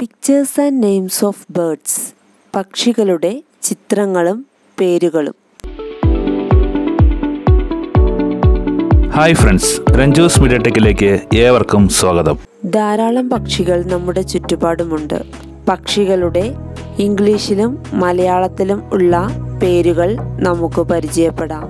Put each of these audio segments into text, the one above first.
pictures and names of birds പക്ഷികളുടെ ചിത്രങ്ങളും പേരുകളും ഹായ് ഫ്രണ്ട്സ് രഞ്ജൂസ് മീഡിയ ടെക്കിലേക്ക് ഏവർക്കും സ്വാഗതം ധാരാളം പക്ഷികൾ നമ്മുടെ ചുറ്റുപാടുമുണ്ട് പക്ഷികളുടെ ഇംഗ്ലീഷിലും മലയാളത്തിലും ഉള്ള പേരുകൾ നമുക്ക് പരിചയപ്പെടാം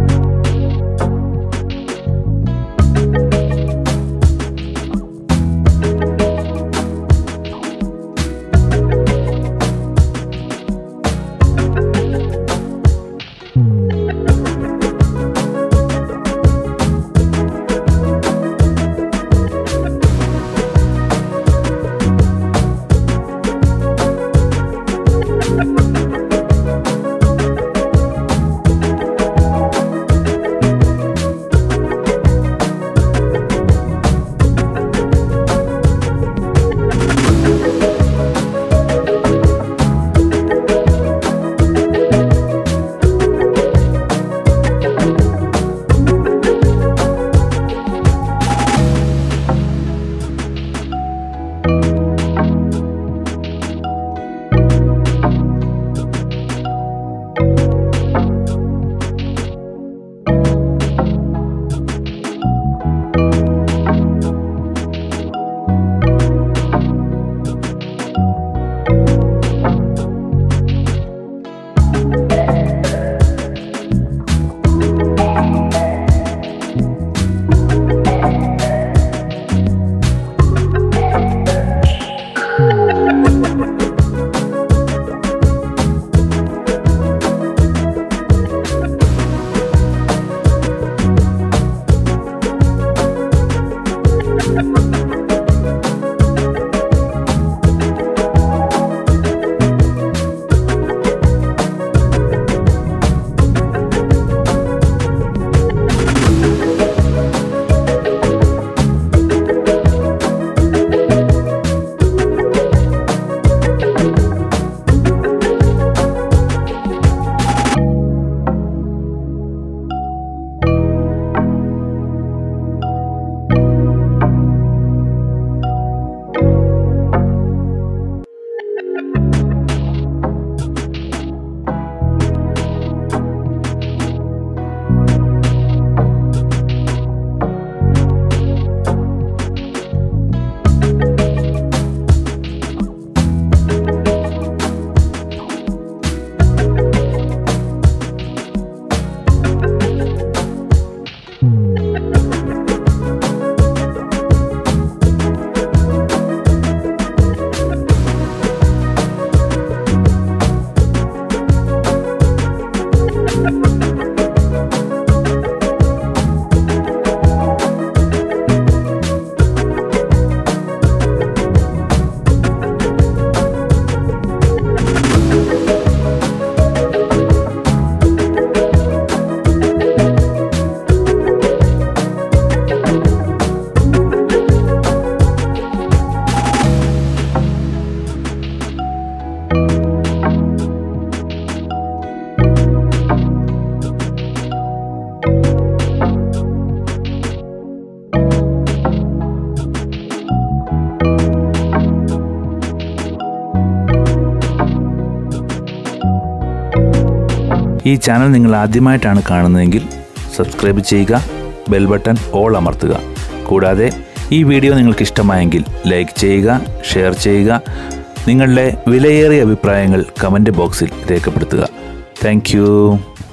ഈ ചാനൽ നിങ്ങൾ ആദ്യമായിട്ടാണ് കാണുന്നതെങ്കിൽ സബ്സ്ക്രൈബ് ചെയ്യുക ബെൽ ബട്ടൺ ഓൾ അമർത്തുക കൂടാതെ ഈ വീഡിയോ നിങ്ങൾക്ക് ഇഷ്ടമായെങ്കിൽ ലൈക്ക് ചെയ്യുക ഷെയർ ചെയ്യുക നിങ്ങളുടെ വിലയേറിയ അഭിപ്രായങ്ങൾ കമൻറ്റ് ബോക്സിൽ രേഖപ്പെടുത്തുക താങ്ക്